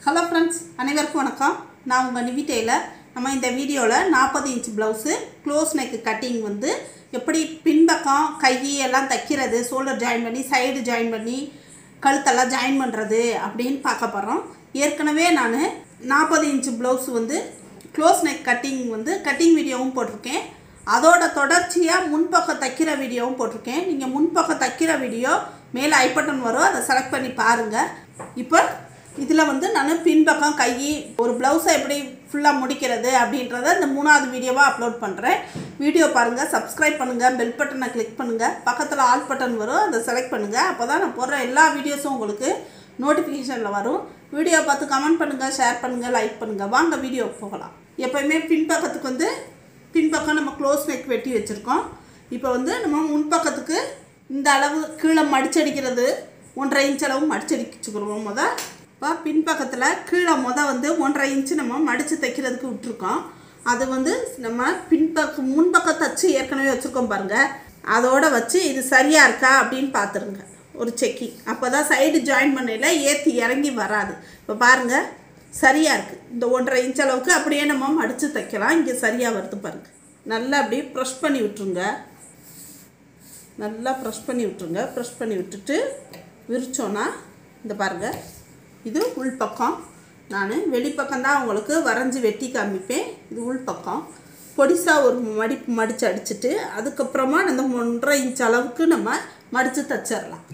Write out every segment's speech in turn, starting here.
hello friends அனைவருக்கும் வணக்கம் நான் உங்கள் நிவி டெய்லர் நம்ம இந்த வீடியோவில் நாற்பது inch blouse close neck cutting வந்து எப்படி பின்பக்கம் கை எல்லாம் தைக்கிறது ஷோல்டர் ஜாயின் பண்ணி சைடு ஜாயின் பண்ணி கழுத்தெல்லாம் ஜாயின் பண்ணுறது அப்படின்னு பார்க்க போகிறோம் ஏற்கனவே நான் நாற்பது இன்ச் ப்ளவுஸ் வந்து க்ளோஸ் நெக் கட்டிங் வந்து கட்டிங் வீடியோவும் போட்டிருக்கேன் அதோட தொடர்ச்சியாக முன்பக்கம் தைக்கிற வீடியோவும் போட்டிருக்கேன் நீங்கள் முன்பக்கம் தைக்கிற வீடியோ மேலே ஐ பட்டன் வரும் அதை செலக்ட் பண்ணி பாருங்கள் இப்போ இதில் வந்து நான் பின்பக்கம் கை ஒரு ப்ளவுஸை எப்படி ஃபுல்லாக முடிக்கிறது அப்படின்றத இந்த மூணாவது வீடியோவாக அப்லோட் பண்ணுறேன் வீடியோ பாருங்கள் சப்ஸ்கிரைப் பண்ணுங்கள் பெல் பட்டனை கிளிக் பண்ணுங்கள் பக்கத்தில் ஆல் பட்டன் வரும் அதை செலக்ட் பண்ணுங்கள் அப்போ தான் நான் போடுற எல்லா வீடியோஸும் உங்களுக்கு நோட்டிஃபிகேஷனில் வரும் வீடியோ பார்த்து கமெண்ட் பண்ணுங்கள் ஷேர் பண்ணுங்கள் லைக் பண்ணுங்கள் வாங்க வீடியோ போகலாம் எப்போயுமே பின்பக்கத்துக்கு வந்து பின்பக்கம் நம்ம க்ளோஸ் நெக் வெட்டி வச்சுருக்கோம் இப்போ வந்து நம்ம முன்பக்கத்துக்கு இந்த அளவு கீழே மடிச்சடிக்கிறது ஒன்றரை இன்ச் அளவு மடிச்சடிச்சுக்கிறோம் முத இப்போ பின்பக்கத்தில் கீழே முத வந்து ஒன்றரை இன்ச்சு நம்ம மடித்து தைக்கிறதுக்கு விட்டுருக்கோம் அது வந்து நம்ம பின்பக்கம் முன்பக்கம் தச்சு ஏற்கனவே வச்சுருக்கோம் பாருங்கள் அதோட வச்சு இது சரியாக இருக்கா அப்படின்னு பார்த்துருங்க ஒரு செக்கிங் அப்போ தான் சைடு ஜாயின் பண்ணையில் ஏற்றி இறங்கி வராது இப்போ பாருங்கள் சரியாக இருக்குது இந்த ஒன்றரை இன்ச் அளவுக்கு அப்படியே நம்ம மடித்து தைக்கலாம் இங்கே சரியாக வருது பாருங்கள் நல்லா அப்படியே ப்ரெஷ் பண்ணி விட்டுருங்க நல்லா ப்ரெஷ் பண்ணி விட்டுருங்க ப்ரெஷ் பண்ணி விட்டுட்டு விரிச்சோன்னா இந்த பாருங்கள் இது உள்பக்கம் நான் வெளிப்பக்கம் தான் உங்களுக்கு வரைஞ்சி வெட்டி காமிப்பேன் இது உள்பக்கம் பொடிசாக ஒரு மடிப்பு மடித்து அடிச்சுட்டு அதுக்கப்புறமா அந்த ஒன்றரை இன்ச் அளவுக்கு நம்ம மடித்து தச்சிடலாம்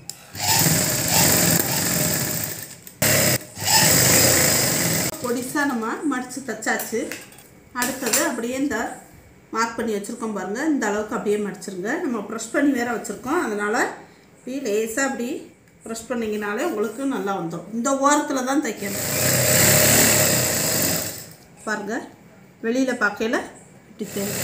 பொடிசாக நம்ம மடித்து தச்சாச்சு அடுத்தது அப்படியே இந்த மார்க் பண்ணி வச்சுருக்கோம் பாருங்கள் இந்த அளவுக்கு அப்படியே மடிச்சிருங்க நம்ம ப்ரெஷ் பண்ணி வேற வச்சுருக்கோம் அதனால் இப்படி லேசாக அப்படி ப்ரெஷ் பண்ணிங்கனாலே உங்களுக்கு நல்லா வந்துடும் இந்த ஓரத்தில் தான் தைக்கணும் பாருங்கள் வெளியில் பார்க்கையில் இப்படி தெரியும்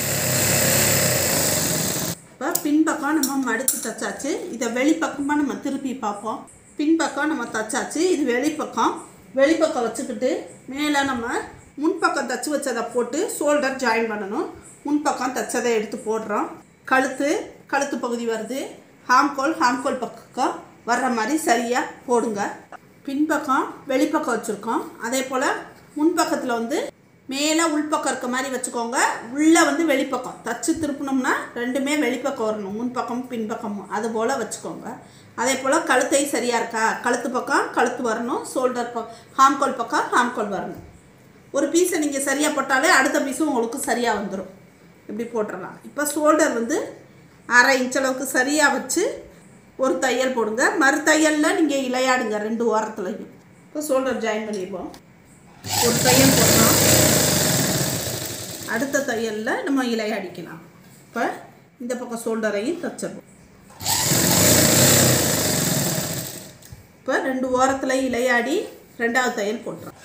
இப்போ பின்பக்கம் நம்ம மடித்து தச்சாச்சு இதை வெளிப்பக்கமாக நம்ம திருப்பி பார்ப்போம் பின்பக்கம் நம்ம தச்சாச்சு இது வெளிப்பக்கம் வெளிப்பக்கம் வச்சுக்கிட்டு மேலே நம்ம முன்பக்கம் தச்சு வச்சதை போட்டு ஷோல்டர் ஜாயின் பண்ணணும் முன்பக்கம் தச்சதை எடுத்து போடுறோம் கழுத்து கழுத்து பகுதி வருது ஹாம்கோல் ஹாம்கோல் பக்கம் வர்ற மாதிரி சரியாக போடுங்க பின்பக்கம் வெளிப்பக்கம் வச்சுருக்கோம் அதே போல் முன்பக்கத்தில் வந்து மேலே உள்பக்கம் இருக்க மாதிரி வச்சுக்கோங்க உள்ளே வந்து வெளிப்பக்கம் தச்சு திருப்பினோம்னா ரெண்டுமே வெளிப்பக்கம் வரணும் முன்பக்கமும் பின்பக்கமும் அது போல் வச்சுக்கோங்க அதே போல் கழுத்தை சரியாக இருக்கா கழுத்து பக்கம் கழுத்து வரணும் ஷோல்டர் பக்கம் ஹாம்கோல் பக்கம் ஹாம்கோல் வரணும் ஒரு பீஸை நீங்கள் சரியாக போட்டாலே அடுத்த பீஸும் உங்களுக்கு சரியாக வந்துடும் இப்படி போட்டுடலாம் இப்போ ஷோல்டர் வந்து அரை இன்ச் அளவுக்கு சரியாக வச்சு ஒரு தையல் போடுங்க மறு தையலில் நீங்கள் இலையாடுங்க ரெண்டு ஓரத்துலையும் இப்போ ஷோல்டர் ஜாயின் பண்ணிடுவோம் ஒரு தையல் போடுறோம் அடுத்த தையலில் நம்ம இலை அடிக்கலாம் இப்போ இந்த பக்கம் ஷோல்டரையும் தச்சிடுவோம் இப்போ ரெண்டு ஓரத்தில் இலையாடி ரெண்டாவது தையல் போட்டுறோம்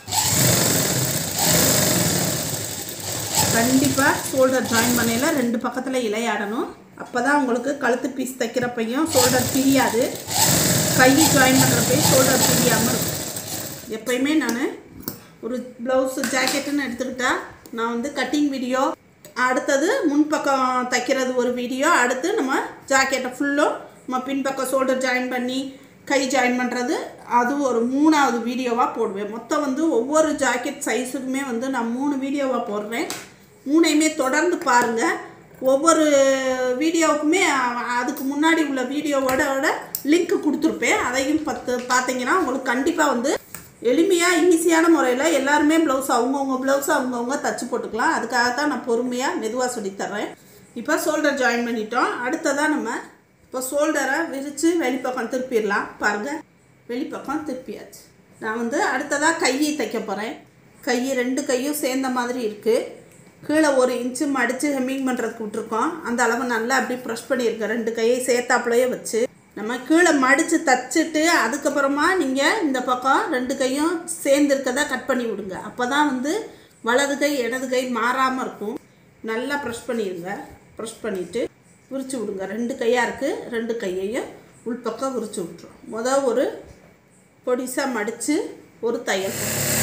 கண்டிப்பாக ஷோல்டர் ஜாயின் பண்ணையில் ரெண்டு பக்கத்தில் இலையாடணும் அப்போ தான் உங்களுக்கு கழுத்து பீஸ் தைக்கிறப்பையும் ஷோல்டர் பிரியாது கை ஜாயின் பண்ணுறப்பையும் ஷோல்டர் பிரியாமல் இருக்கும் எப்பயுமே நான் ஒரு ப்ளவுஸு ஜாக்கெட்டுன்னு எடுத்துக்கிட்டா நான் வந்து கட்டிங் வீடியோ அடுத்தது முன்பக்கம் தைக்கிறது ஒரு வீடியோ அடுத்து நம்ம ஜாக்கெட்டை ஃபுல்லும் நம்ம பின்பக்கம் ஷோல்டர் ஜாயின் பண்ணி கை ஜாயின் பண்ணுறது அது ஒரு மூணாவது வீடியோவாக போடுவேன் மொத்தம் வந்து ஒவ்வொரு ஜாக்கெட் சைஸுக்குமே வந்து நான் மூணு வீடியோவாக போடுறேன் மூணையுமே தொடர்ந்து பாருங்கள் ஒவ்வொரு வீடியோவுக்குமே அதுக்கு முன்னாடி உள்ள வீடியோவோட லிங்க் கொடுத்துருப்பேன் அதையும் பத்து பார்த்தீங்கன்னா உங்களுக்கு கண்டிப்பாக வந்து எளிமையாக ஈஸியான முறையில் எல்லாருமே ப்ளவுஸ் அவங்கவுங்க ப்ளவுஸ் அவங்கவுங்க தச்சு போட்டுக்கலாம் அதுக்காக தான் நான் பொறுமையாக மெதுவாக சொல்லித்தர்றேன் இப்போ ஷோல்டர் ஜாயின் பண்ணிட்டோம் அடுத்ததாக நம்ம இப்போ ஷோல்டரை விரித்து வெளிப்பக்கம் திருப்பிடலாம் பாருங்கள் வெளிப்பக்கம் திருப்பியாச்சு நான் வந்து அடுத்ததாக கையை தைக்க போகிறேன் கை ரெண்டு கையும் சேர்ந்த மாதிரி இருக்குது கீழே ஒரு இன்ச்சு மடித்து ஹெம்மிங் பண்ணுறதுக்கு விட்ருக்கோம் அந்த அளவு நல்லா அப்படி ப்ரெஷ் பண்ணியிருக்கேன் ரெண்டு கையை சேர்த்தாப்புலையே வச்சு நம்ம கீழே மடித்து தச்சுட்டு அதுக்கப்புறமா நீங்கள் இந்த பக்கம் ரெண்டு கையும் சேர்ந்துருக்கதை கட் பண்ணி விடுங்க அப்போ தான் வந்து வலது கை இடது கை மாறாமல் இருக்கும் நல்லா ப்ரெஷ் பண்ணிடுங்க ப்ரெஷ் பண்ணிவிட்டு விரிச்சு விடுங்க ரெண்டு கையாக இருக்குது ரெண்டு கையையும் உள்பக்கம் விரிச்சு விட்ருவோம் மொதல் ஒரு பொடிசாக மடித்து ஒரு தையல்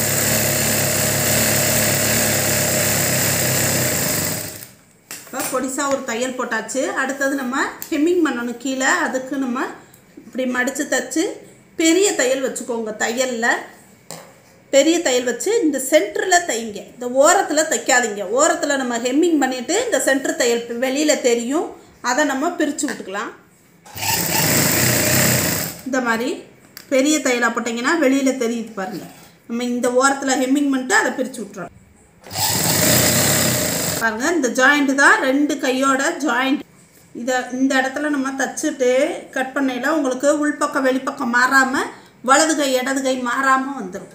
இப்போ பொடிசாக ஒரு தையல் போட்டாச்சு அடுத்தது நம்ம ஹெம்மிங் பண்ணணும் கீழே அதுக்கு நம்ம இப்படி மடித்து தைச்சு பெரிய தையல் வச்சுக்கோங்க தையலில் பெரிய தையல் வச்சு இந்த சென்டரில் தைங்க இந்த ஓரத்தில் தைக்காதீங்க ஓரத்தில் நம்ம ஹெம்மிங் பண்ணிவிட்டு இந்த சென்டர் தையல் வெளியில் தெரியும் அதை நம்ம பிரித்து விட்டுக்கலாம் இந்த மாதிரி பெரிய தையலாக போட்டிங்கன்னா வெளியில் தெரியுது பாருங்கள் நம்ம இந்த ஓரத்தில் ஹெம்மிங் பண்ணிட்டு அதை பிரித்து விட்றோம் பாருங்கள் இந்த ஜாயிண்ட் தான் ரெண்டு கையோட ஜாயிண்ட் இதை இந்த இடத்துல நம்ம தச்சுட்டு கட் பண்ணையில் உங்களுக்கு உள்பக்கம் வெளிப்பக்கம் மாறாமல் வலது கை இடது கை மாறாமல் வந்துடும்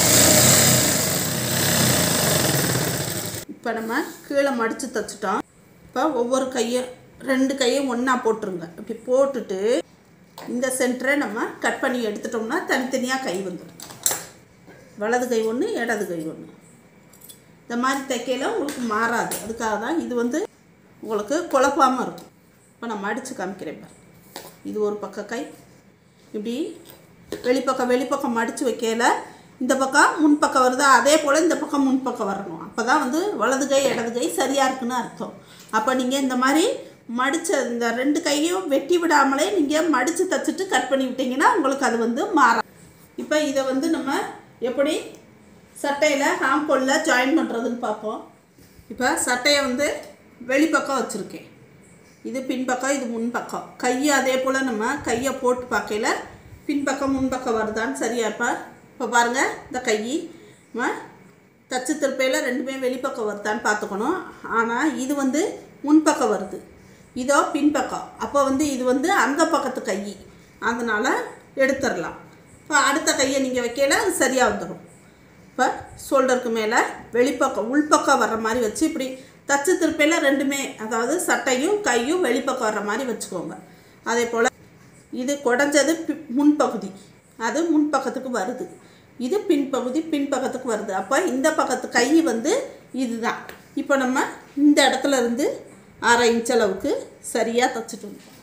இப்போ நம்ம கீழே மடித்து தச்சுட்டோம் இப்போ ஒவ்வொரு கையும் ரெண்டு கையும் ஒன்றா போட்டுருங்க இப்படி போட்டுட்டு இந்த சென்டரை நம்ம கட் பண்ணி எடுத்துட்டோம்னா தனித்தனியாக கை வந்துடும் வலது கை ஒன்று இடது கை ஒன்று இந்த மாதிரி தைக்கையில் உங்களுக்கு மாறாது அதுக்காக தான் இது வந்து உங்களுக்கு குழப்பாமல் இருக்கும் இப்போ நான் மடித்து காமிக்கிறேன் பாரு இது ஒரு பக்க கை இப்படி வெளிப்பக்கம் வெளிப்பக்கம் மடித்து வைக்கையில் இந்த பக்கம் முன்பக்கம் வருதா அதே போல் இந்த பக்கம் முன்பக்கம் வரணும் அப்போ தான் வந்து வலது கை இடது கை சரியாக இருக்குன்னு அர்த்தம் அப்போ நீங்கள் இந்த மாதிரி மடித்த இந்த ரெண்டு கையும் வெட்டி விடாமலே நீங்கள் மடித்து தச்சுட்டு கட் பண்ணி விட்டீங்கன்னா உங்களுக்கு அது வந்து மாறா இப்போ இதை வந்து நம்ம எப்படி சட்டையில் ஹாம்கோலில் ஜாயின் பண்ணுறதுன்னு பார்ப்போம் இப்போ சட்டையை வந்து வெளிப்பக்கம் வச்சுருக்கேன் இது பின்பக்கம் இது முன்பக்கம் கையை அதே போல் நம்ம கையை போட்டு பார்க்கையில பின்பக்கம் முன்பக்கம் வருதான்னு சரியா இப்போ இப்போ பாருங்கள் இந்த கை நம்ம தச்சு திருப்பையில் ரெண்டுமே வெளிப்பக்கம் வருதான்னு பார்த்துக்கணும் ஆனால் இது வந்து முன்பக்கம் வருது இதோ பின்பக்கம் அப்போ வந்து இது வந்து அந்த பக்கத்து கை அதனால் எடுத்துடலாம் இப்போ அடுத்த கையை நீங்கள் வைக்கல அது சரியாக வந்துடும் இப்போ ஷோல்டருக்கு மேலே வெளிப்பக்கம் உள்பக்கம் வர்ற மாதிரி வச்சு இப்படி தச்சு திருப்பையில் ரெண்டுமே அதாவது சட்டையும் கையும் வெளிப்பக்கம் வர்ற மாதிரி வச்சுக்கோங்க அதே போல் இது குடஞ்சது பி- முன்பகுதி அது முன்பக்கத்துக்கு வருது இது பின்பகுதி பின்பக்கத்துக்கு வருது அப்போ இந்த பக்கத்து கை வந்து இதுதான் இப்போ நம்ம இந்த இடத்துல இருந்து அரை இன்ச் அளவுக்கு சரியாக தச்சுட்டு வந்தோம்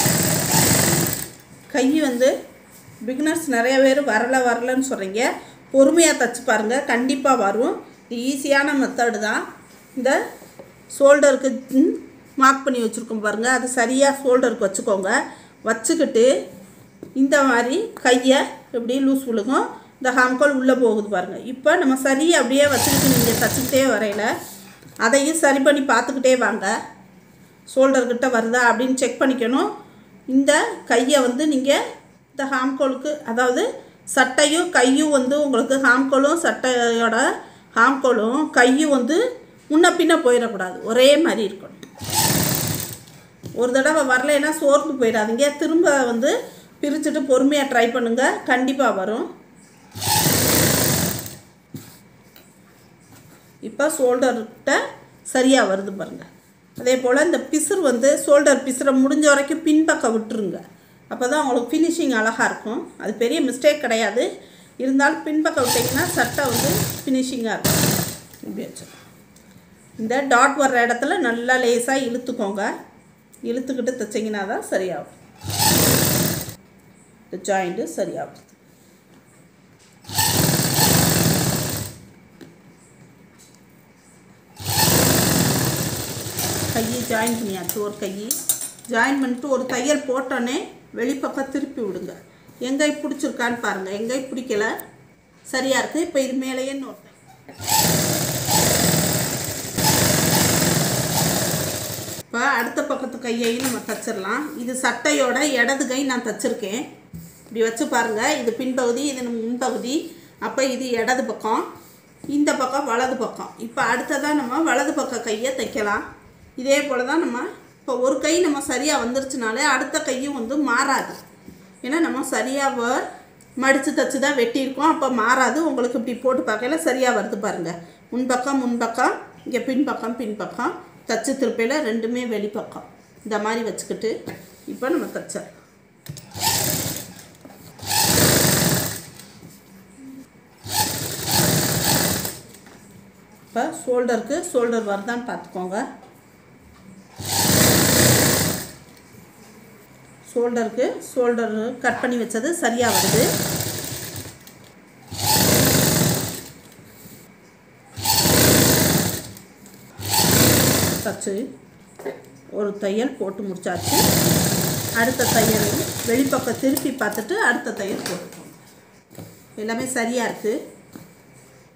கை வந்து பிகினர்ஸ் நிறைய பேர் வரல வரலன்னு சொல்கிறீங்க பொறுமையாக தச்சு பாருங்கள் கண்டிப்பாக வரும் இது ஈஸியான மெத்தடு தான் இந்த ஷோல்டருக்கு மார்க் பண்ணி வச்சுருக்கோம் பாருங்கள் அது சரியாக ஷோல்டருக்கு வச்சுக்கோங்க வச்சுக்கிட்டு இந்த மாதிரி கையை இப்படி லூஸ் விழுகும் இந்த ஹாம்கோல் உள்ளே போகுது பாருங்கள் இப்போ நம்ம சரியாக அப்படியே வச்சுக்கிட்டு நீங்கள் தச்சுக்கிட்டே வரையில அதையும் சரி பண்ணி பார்த்துக்கிட்டே வாங்க ஷோல்டர்கிட்ட வருதா அப்படின்னு செக் பண்ணிக்கணும் இந்த கையை வந்து நீங்கள் இந்த ஹாம்கோலுக்கு அதாவது சட்டையும் கையும் வந்து உங்களுக்கு ஹாம்கோலும் சட்டையோட ஹாம்கோலும் கையும் வந்து முன்ன பின்ன போயிடக்கூடாது ஒரே மாதிரி இருக்கணும் ஒரு தடவை வரலைன்னா சோர்ந்து போயிடாதீங்க திரும்ப வந்து பிரிச்சுட்டு பொறுமையாக ட்ரை பண்ணுங்கள் கண்டிப்பாக வரும் இப்போ ஷோல்டர்கிட்ட சரியாக வருது பாருங்கள் அதே போல் இந்த பிசுறு வந்து ஷோல்டர் பிசுரை முடிஞ்ச வரைக்கும் பின்பக்கம் விட்டுருங்க அப்போ தான் உங்களுக்கு ஃபினிஷிங் அழகாக இருக்கும் அது பெரிய மிஸ்டேக் கிடையாது இருந்தாலும் பின்பக்கம் விட்டிங்கன்னா சட்டை வந்து ஃபினிஷிங்காக இருக்கும் இப்படி வச்சு இந்த டாட் வர்ற இடத்துல நல்லா லேசாக இழுத்துக்கோங்க இழுத்துக்கிட்டு தைச்சிங்கன்னா தான் சரியாகும் இந்த ஜாயிண்ட்டு சரியாகும் கையை ஜாயின் பண்ணியாச்சு ஒரு கை ஜாயின் பண்ணிட்டு ஒரு தையல் போட்டோன்னே வெளிப்பக்கம் திருப்பி விடுங்க எங்கை பிடிச்சிருக்கான்னு பாருங்கள் எங்கை பிடிக்கல சரியாக இருக்குது இப்போ இது மேலேயே நோட்டேன் இப்போ அடுத்த பக்கத்து கையையும் நம்ம தச்சிடலாம் இது சட்டையோட இடது கை நான் தச்சிருக்கேன் இப்படி வச்சு பாருங்கள் இது பின்பகுதி இது நம்ம முன்பகுதி அப்போ இது இடது பக்கம் இந்த பக்கம் வலது பக்கம் இப்போ அடுத்ததாக நம்ம வலது பக்க கையை தைக்கலாம் இதே போல் தான் நம்ம இப்போ ஒரு கை நம்ம சரியாக வந்துருச்சுனாலே அடுத்த கையும் வந்து மாறாது ஏன்னா நம்ம சரியாக மடித்து தச்சு தான் வெட்டியிருக்கோம் அப்போ மாறாது உங்களுக்கு இப்படி போட்டு பார்க்கல சரியாக வருது பாருங்கள் முன்பக்கம் முன்பக்கம் இங்கே பின்பக்கம் பின்பக்கம் தச்சு திருப்பையில் ரெண்டுமே வெளிப்பக்கம் இந்த மாதிரி வச்சுக்கிட்டு இப்போ நம்ம தச்சோம் இப்போ ஷோல்டருக்கு ஷோல்டர் வருதான்னு பார்த்துக்கோங்க ஷோல்டருக்கு ஷோல்டர் கட் பண்ணி வச்சது சரியாக வருது தச்சு ஒரு தையல் போட்டு முடிச்சாச்சு அடுத்த தையல் வெளிப்பக்கம் திருப்பி பார்த்துட்டு அடுத்த தையல் போட்டுக்கோங்க எல்லாமே சரியாக இருக்குது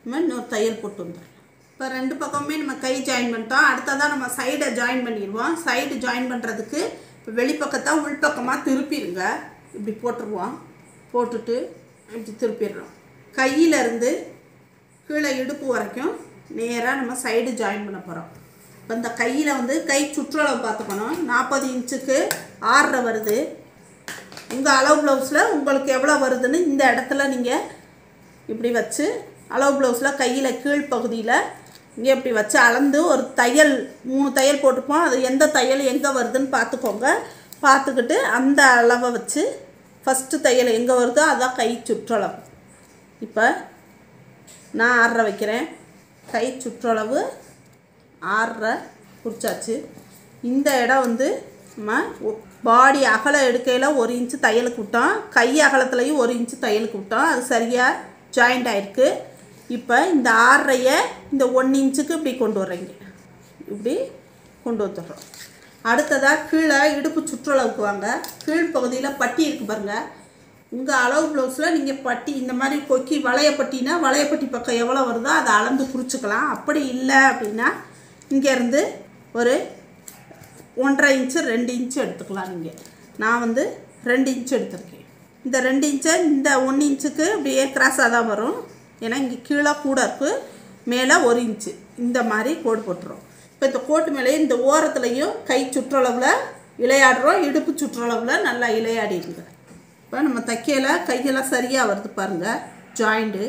நம்ம இன்னொரு தையல் போட்டு வந்துடலாம் இப்போ ரெண்டு பக்கமுமே நம்ம கை ஜாயின் பண்ணிட்டோம் அடுத்ததாக நம்ம சைடை ஜாயின் பண்ணிடுவோம் சைடு ஜாயின் பண்ணுறதுக்கு இப்போ வெளிப்பக்கத்தை உள்பக்கமாக திருப்பிடுங்க இப்படி போட்டுருவோம் போட்டுட்டு இப்படி திருப்பிடுறோம் கையிலேருந்து கீழே இடுப்பு வரைக்கும் நேராக நம்ம சைடு ஜாயின் பண்ண போகிறோம் இப்போ இந்த கையில் வந்து கை சுற்றளவு பார்த்துக்கணும் நாற்பது இன்ச்சுக்கு ஆறரை வருது உங்கள் அளவு ப்ளவுஸில் உங்களுக்கு எவ்வளோ வருதுன்னு இந்த இடத்துல நீங்கள் இப்படி வச்சு அளவு ப்ளவுஸில் கையில் கீழ் பகுதியில் இங்கே இப்படி வச்சு அளந்து ஒரு தையல் மூணு தையல் போட்டுப்போம் அது எந்த தையல் எங்கே வருதுன்னு பார்த்துக்கோங்க பார்த்துக்கிட்டு அந்த அளவை வச்சு ஃபஸ்ட்டு தையல் எங்கே வருதோ அதான் கை சுற்றளவு இப்போ நான் ஆறரை வைக்கிறேன் கை சுற்றளவு ஆறரை குறிச்சாச்சு இந்த இடம் வந்து நம்ம பாடி அகலம் எடுக்கையில் ஒரு இன்ச்சு தையலுக்கு விட்டோம் கை அகலத்துலேயும் ஒரு இன்ச்சு தையலுக்கு விட்டோம் அது சரியாக ஜாயிண்ட் ஆயிருக்கு இப்போ இந்த ஆறரையை இந்த ஒன்று இன்ச்சுக்கு இப்படி கொண்டு வர்றீங்க இப்படி கொண்டு வந்துடுறோம் அடுத்ததாக கீழே இடுப்பு சுற்றளவுக்கு வாங்க கீழ் பகுதியில் பட்டி இருக்கு பாருங்கள் உங்கள் அளவு ப்ளவுஸில் நீங்கள் பட்டி இந்த மாதிரி கொக்கி வளையப்பட்டினா வளையப்பட்டி பக்கம் எவ்வளோ வருதோ அதை அளந்து குறிச்சிக்கலாம் அப்படி இல்லை அப்படின்னா இங்கேருந்து ஒரு ஒன்றரை இன்ச்சு ரெண்டு இன்ச்சு எடுத்துக்கலாம் நீங்கள் நான் வந்து ரெண்டு இன்ச்சு எடுத்திருக்கேன் இந்த ரெண்டு இன்ச்சை இந்த ஒன்று இன்ச்சுக்கு இப்படியே கிராஸாக தான் வரும் ஏன்னா இங்கே கீழே கூட இருக்குது மேலே ஒரு இன்ச்சு இந்த மாதிரி கோடு போட்டுரும் இப்போ இந்த கோட்டு மேலே இந்த ஓரத்துலையும் கை சுற்றளவில் இளையாடுறோம் இடுப்பு சுற்றளவில் நல்லா இளையாடிடுங்க இப்போ நம்ம தைக்கையில் கையெல்லாம் சரியாக வருது பாருங்கள் ஜாயிண்ட்டு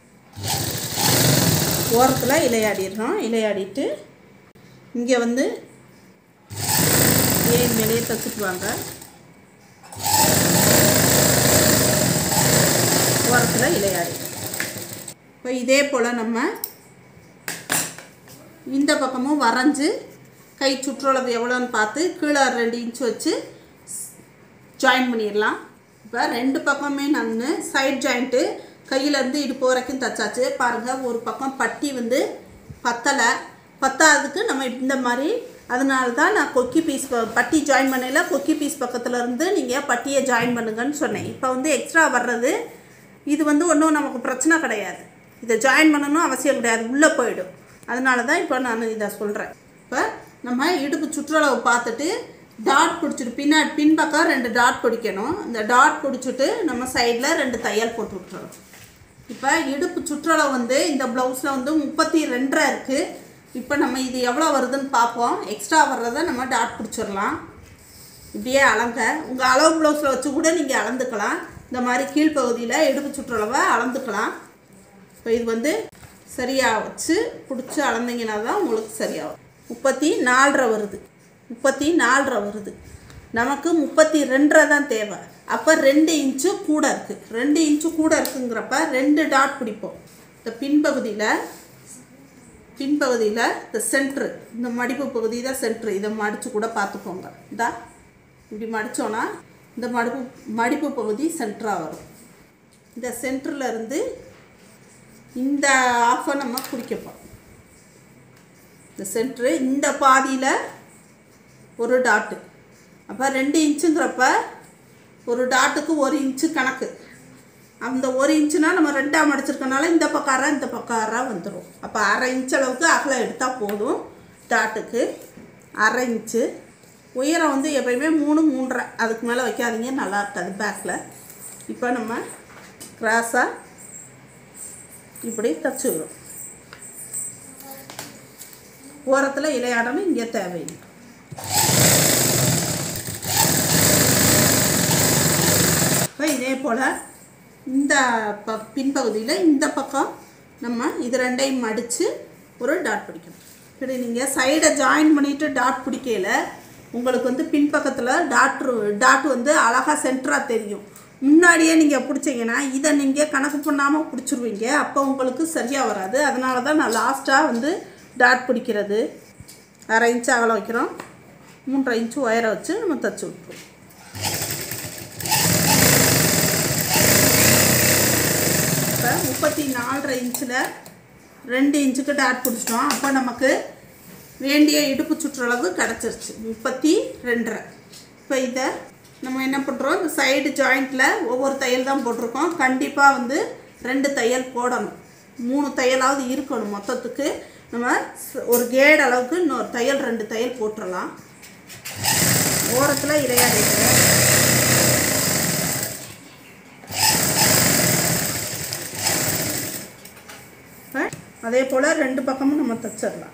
ஓரத்தில் இலையாடிடுறோம் இலையாடிட்டு இங்கே வந்து ஏன் மேலேயே தைச்சிட்டு வாங்க ஓரத்தில் இலையாடி இப்போ இதே போல் நம்ம இந்த பக்கமும் வரைஞ்சி கை சுற்றளவு எவ்வளோன்னு பார்த்து கீழே ரெண்டு இன்ச் வச்சு ஜாயின் பண்ணிடலாம் இப்போ ரெண்டு பக்கமே நான் சைட் ஜாயிண்ட்டு கையிலேருந்து இடுப்பு வரைக்கும் தைச்சாச்சு பாருங்கள் ஒரு பக்கம் பட்டி வந்து பத்தலை பத்தாததுக்கு நம்ம இந்த மாதிரி அதனால தான் நான் கொக்கி பீஸ் ப- பட்டி ஜாயின் பண்ணையில கொக்கி பீஸ் பக்கத்துல இருந்து நீங்கள் பட்டியை ஜாயின் பண்ணுங்கன்னு சொன்னேன் இப்போ வந்து எக்ஸ்ட்ரா வர்றது இது வந்து ஒன்றும் நமக்கு பிரச்சனை கிடையாது இதை ஜாயின் பண்ணணும் அவசியம் கிடையாது உள்ளே போயிடும் அதனால தான் இப்போ நான் இதை சொல்கிறேன் இப்போ நம்ம இடுப்பு சுற்றளவு பார்த்துட்டு டாட் பிடிச்சிட்டு பின்னாடி பின்பக்கம் ரெண்டு டாட் பிடிக்கணும் இந்த டாட் பிடிச்சிட்டு நம்ம சைடில் ரெண்டு தையல் போட்டு விட்டுறோம் இப்போ இடுப்பு சுற்றளவு வந்து இந்த ப்ளவுஸில் வந்து முப்பத்தி ரெண்டரை இருக்குது இப்போ நம்ம இது எவ்வளோ வருதுன்னு பார்ப்போம் எக்ஸ்ட்ரா வர்றதை நம்ம டாட் பிடிச்சிடலாம் இப்படியே அளங்க உங்கள் அளவு ப்ளவுஸில் வச்சு கூட நீங்கள் அளந்துக்கலாம் இந்த மாதிரி கீழ்ப்பகுதியில் இடுப்பு சுற்றளவை அளந்துக்கலாம் இப்போ இது வந்து சரியாக வச்சு பிடிச்சி அளந்தீங்கன்னா தான் உங்களுக்கு சரியாகும் முப்பத்தி நாலரை வருது முப்பத்தி நாலரை வருது நமக்கு முப்பத்தி ரெண்டரை தான் தேவை அப்போ ரெண்டு இன்ச்சு கூட இருக்குது ரெண்டு இன்ச்சு கூட இருக்குங்கிறப்ப ரெண்டு டாட் பிடிப்போம் இந்த பின்பகுதியில் பின்பகுதியில் இந்த சென்ட்ரு இந்த மடிப்பு பகுதி தான் சென்ட்ரு இதை மடித்து கூட பார்த்துக்கோங்க இந்தா இப்படி மடித்தோன்னா இந்த மடிப்பு மடிப்பு பகுதி சென்டராக வரும் இந்த சென்டரில் இருந்து இந்த ஆஃபை நம்ம குறிக்கப்போம் இந்த சென்ட்ரு இந்த பாதியில் ஒரு டாட்டு அப்போ ரெண்டு இன்ச்சுங்கிறப்ப ஒரு டாட்டுக்கு ஒரு இன்ச்சு கணக்கு அந்த ஒரு இன்ச்சுனா நம்ம ரெண்டாக மடிச்சிருக்கனால இந்த பக்கம் அரை இந்த பக்கம் அரை வந்துடும் அப்போ அரை இன்ச் அளவுக்கு அகலம் எடுத்தால் போதும் டாட்டுக்கு அரை இன்ச்சு உயரம் வந்து எப்பயுமே மூணு மூன்றரை அதுக்கு மேலே வைக்காதீங்க நல்லா இருக்காது பேக்கில் இப்போ நம்ம கிராஸாக இப்படி தச்சுக்கிறோம் ஓரத்தில் இலையாடணும் இங்கே தேவையில்லை இப்போ இதே போல் இந்த ப பின்பகுதியில் இந்த பக்கம் நம்ம இது ரெண்டையும் மடித்து ஒரு டாட் பிடிக்கணும் இப்படி நீங்கள் சைடை ஜாயின் பண்ணிவிட்டு டாட் பிடிக்கையில் உங்களுக்கு வந்து பின்பக்கத்தில் டாட்ரு டாட் வந்து அழகாக சென்டராக தெரியும் முன்னாடியே நீங்கள் பிடிச்சிங்கன்னா இதை நீங்கள் கணக்கு பண்ணாமல் பிடிச்சிருவீங்க அப்போ உங்களுக்கு சரியாக வராது அதனால தான் நான் லாஸ்ட்டாக வந்து டாட் பிடிக்கிறது அரை இன்ச்சு அகலம் வைக்கிறோம் மூன்றரை இன்ச்சு உயரம் வச்சு நம்ம தச்சு விட்டுருவோம் இப்போ முப்பத்தி நாலரை இன்ச்சில் ரெண்டு இன்ச்சுக்கு டாட் பிடிச்சிட்டோம் அப்போ நமக்கு வேண்டிய இடுப்பு சுற்றளவு கிடச்சிருச்சு முப்பத்தி ரெண்டரை இப்போ இதை நம்ம என்ன பண்ணுறோம் இந்த சைடு ஜாயிண்ட்டில் ஒவ்வொரு தையல் தான் போட்டிருக்கோம் கண்டிப்பாக வந்து ரெண்டு தையல் போடணும் மூணு தையலாவது இருக்கணும் மொத்தத்துக்கு நம்ம ஸ்- ஒரு கேடு அளவுக்கு இன்னொரு தையல் ரெண்டு தையல் போட்டுடலாம் ஓரத்தில் இடையாடி அதே போல் ரெண்டு பக்கமும் நம்ம தைச்சிடலாம்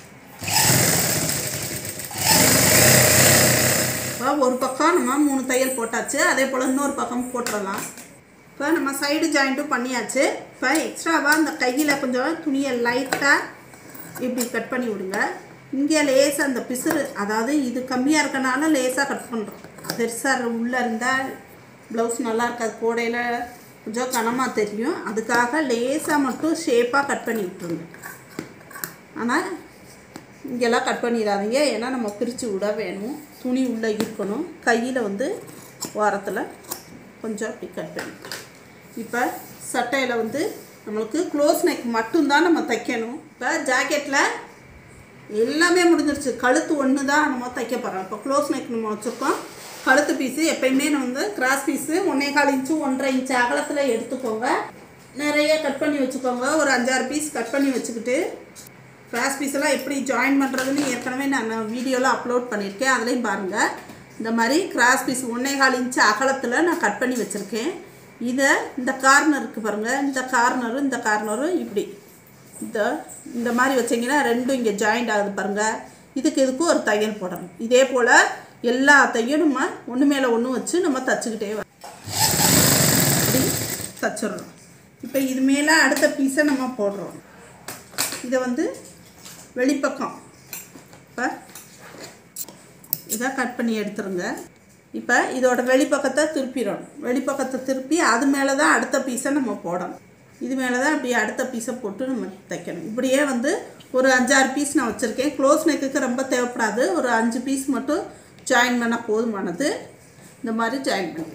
இப்போ ஒரு பக்கம் நம்ம மூணு தையல் போட்டாச்சு அதே போல் இன்னொரு பக்கம் போட்டுடலாம் இப்போ நம்ம சைடு ஜாயிண்ட்டும் பண்ணியாச்சு இப்போ எக்ஸ்ட்ராவாக இந்த கையில் கொஞ்சம் துணியை லைட்டாக இப்படி கட் பண்ணி விடுங்க இங்கே லேசாக அந்த பிசுறு அதாவது இது கம்மியாக இருக்கனால லேசாக கட் பண்ணுறோம் பெருசாக உள்ளே இருந்தால் ப்ளவுஸ் நல்லா இருக்காது கோடையில் கொஞ்சம் கனமாக தெரியும் அதுக்காக லேசாக மட்டும் ஷேப்பாக கட் பண்ணி விட்டுருங்க ஆனால் இங்கெல்லாம் கட் பண்ணிடாதீங்க ஏன்னா நம்ம பிரித்து விட வேணும் துணி உள்ளே இருக்கணும் கையில் வந்து ஓரத்தில் கொஞ்சம் அப்படி கட் பண்ணி இப்போ சட்டையில் வந்து நம்மளுக்கு க்ளோஸ் நெக் மட்டும்தான் நம்ம தைக்கணும் இப்போ ஜாக்கெட்டில் எல்லாமே முடிஞ்சிருச்சு கழுத்து ஒன்று தான் நம்ம தைக்க போகிறோம் இப்போ க்ளோஸ் நெக் நம்ம வச்சுருக்கோம் கழுத்து பீஸு எப்பயுமே நம்ம வந்து கிராஸ் பீஸு ஒன்றே கால் இன்ச்சு ஒன்றரை இன்ச்சு அகலத்தில் எடுத்துக்கோங்க நிறைய கட் பண்ணி வச்சுக்கோங்க ஒரு அஞ்சாறு பீஸ் கட் பண்ணி வச்சுக்கிட்டு கிராஸ் பீஸ் எல்லாம் எப்படி ஜாயின் பண்ணுறதுன்னு ஏற்கனவே நான் வீடியோவில் அப்லோட் பண்ணியிருக்கேன் அதுலேயும் பாருங்கள் இந்த மாதிரி கிராஸ் பீஸ் ஒன்றே கால் இன்ச்சு அகலத்தில் நான் கட் பண்ணி வச்சுருக்கேன் இதை இந்த கார்னர் இருக்குது பாருங்கள் இந்த கார்னரும் இந்த கார்னரும் இப்படி இந்த இந்த மாதிரி வச்சிங்கன்னா ரெண்டும் இங்கே ஜாயிண்ட் ஆகுது பாருங்கள் இதுக்கு இதுக்கும் ஒரு தையல் போடணும் இதே போல் எல்லாத்தையும் நம்ம ஒன்று மேலே ஒன்று வச்சு நம்ம தச்சுக்கிட்டே வரோம் இப்படி தச்சிடுறோம் இப்போ இது மேலே அடுத்த பீஸை நம்ம போடுறோம் இதை வந்து வெளிப்பக்கம் இப்போ இதை கட் பண்ணி எடுத்துருங்க இப்போ இதோட வெளிப்பக்கத்தை திருப்பிடணும் வெளிப்பக்கத்தை திருப்பி அது மேலே தான் அடுத்த பீஸை நம்ம போடணும் இது மேலே தான் அப்படியே அடுத்த பீஸை போட்டு நம்ம தைக்கணும் இப்படியே வந்து ஒரு அஞ்சாறு பீஸ் நான் வச்சுருக்கேன் க்ளோஸ் நெக்குக்கு ரொம்ப தேவைப்படாது ஒரு அஞ்சு பீஸ் மட்டும் ஜாயின் பண்ண போதுமானது இந்த மாதிரி ஜாயின் பண்ணி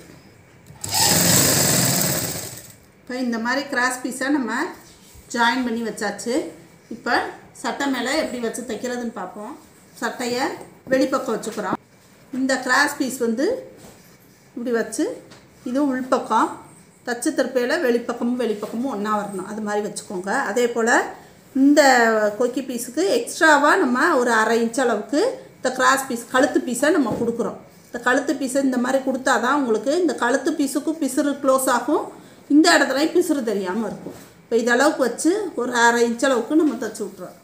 இப்போ இந்த மாதிரி கிராஸ் பீஸை நம்ம ஜாயின் பண்ணி வச்சாச்சு இப்போ சட்டை மேலே எப்படி வச்சு தைக்கிறதுன்னு பார்ப்போம் சட்டையை வெளிப்பக்கம் வச்சுக்கிறோம் இந்த கிராஸ் பீஸ் வந்து இப்படி வச்சு இது உள்பக்கம் தச்சு திருப்பையில் வெளிப்பக்கமும் வெளிப்பக்கமும் ஒன்றா வரணும் அது மாதிரி வச்சுக்கோங்க அதே போல் இந்த கொக்கி பீஸுக்கு எக்ஸ்ட்ராவாக நம்ம ஒரு அரை இன்ச் அளவுக்கு இந்த கிராஸ் பீஸ் கழுத்து பீஸை நம்ம கொடுக்குறோம் இந்த கழுத்து பீஸை இந்த மாதிரி கொடுத்தா தான் உங்களுக்கு இந்த கழுத்து பீஸுக்கும் பிசுறு க்ளோஸ் ஆகும் இந்த இடத்துலையும் பிசுறு தெரியாமல் இருக்கும் இப்போ இதளவுக்கு வச்சு ஒரு அரை இன்ச் அளவுக்கு நம்ம தச்சு விட்றோம்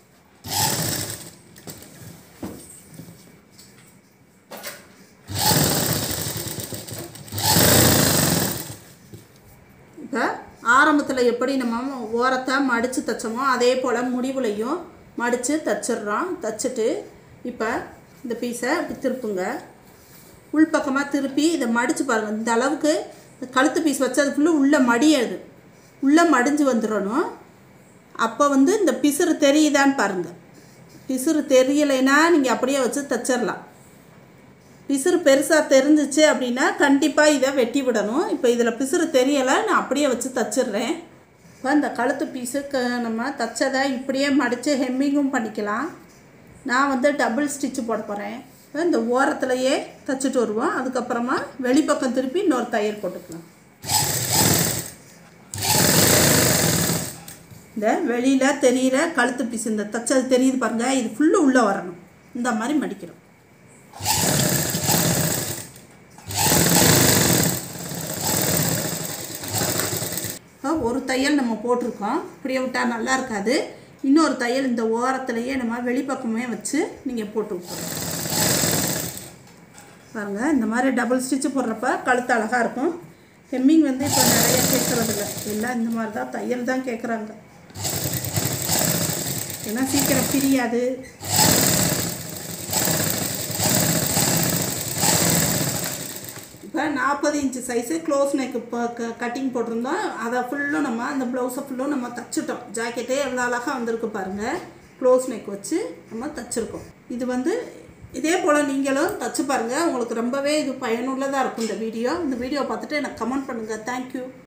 இப்போ ஆரம்பத்தில் எப்படி நம்ம ஓரத்தை மடித்து தைச்சோமோ அதே போல் முடிவுலையும் மடித்து தச்சிடுறோம் தச்சுட்டு இப்போ இந்த பீஸை இப்படி திருப்புங்க உள்பக்கமாக திருப்பி இதை மடித்து பாருங்கள் இந்த அளவுக்கு இந்த கழுத்து பீஸ் வச்சதுக்குள்ளே உள்ளே மடியாது உள்ளே மடிஞ்சு வந்துடணும் அப்போ வந்து இந்த பிசுறு தெரியுதான்னு பாருங்கள் பிசுறு தெரியலைன்னா நீங்கள் அப்படியே வச்சு தச்சிடலாம் பிசுறு பெருசாக தெரிஞ்சிச்சு அப்படின்னா கண்டிப்பாக இதை வெட்டி விடணும் இப்போ இதில் பிசுறு தெரியலை நான் அப்படியே வச்சு தச்சிடுறேன் இப்போ இந்த கழுத்து பீஸுக்கு நம்ம தச்சதை இப்படியே மடித்து ஹெம்மிங்கும் பண்ணிக்கலாம் நான் வந்து டபுள் ஸ்டிச்சு போட போகிறேன் இப்போ இந்த ஓரத்துலையே தச்சுட்டு வருவோம் அதுக்கப்புறமா வெளிப்பக்கம் திருப்பி இன்னொரு தையல் போட்டுக்கலாம் இந்த வெளியில் தெரிகிற கழுத்து பீஸ் இந்த தச்சது தெரியுது பாருங்கள் இது ஃபுல்லு உள்ளே வரணும் இந்த மாதிரி மடிக்கிறோம் இப்போ ஒரு தையல் நம்ம போட்டிருக்கோம் இப்படியே விட்டால் நல்லா இருக்காது இன்னொரு தையல் இந்த ஓரத்துலையே நம்ம வெளிப்பக்கமே வச்சு நீங்கள் போட்டு விட்டுறோம் பாருங்கள் இந்த மாதிரி டபுள் ஸ்டிச்சு போடுறப்ப கழுத்து அழகாக இருக்கும் ஹெம்மிங் வந்து இப்போ நிறைய கேட்குறதில்ல எல்லாம் இந்த மாதிரி தான் தையல் தான் கேட்குறாங்க ஏன்னா சீக்கிரம் பிரியாது இப்போ நாற்பது இன்ச்சு சைஸு க்ளோஸ் நெக் இப்போ கட்டிங் போட்டிருந்தோம் அதை ஃபுல்லும் நம்ம அந்த ப்ளவுஸை ஃபுல்லும் நம்ம தச்சுட்டோம் ஜாக்கெட்டே எவ்வளோ அழகாக வந்திருக்கு பாருங்கள் க்ளோஸ் நெக் வச்சு நம்ம தச்சுருக்கோம் இது வந்து இதே போல் நீங்களும் தச்சு பாருங்கள் உங்களுக்கு ரொம்பவே இது பயனுள்ளதாக இருக்கும் இந்த வீடியோ இந்த வீடியோ பார்த்துட்டு எனக்கு கமெண்ட் பண்ணுங்கள் தேங்க்யூ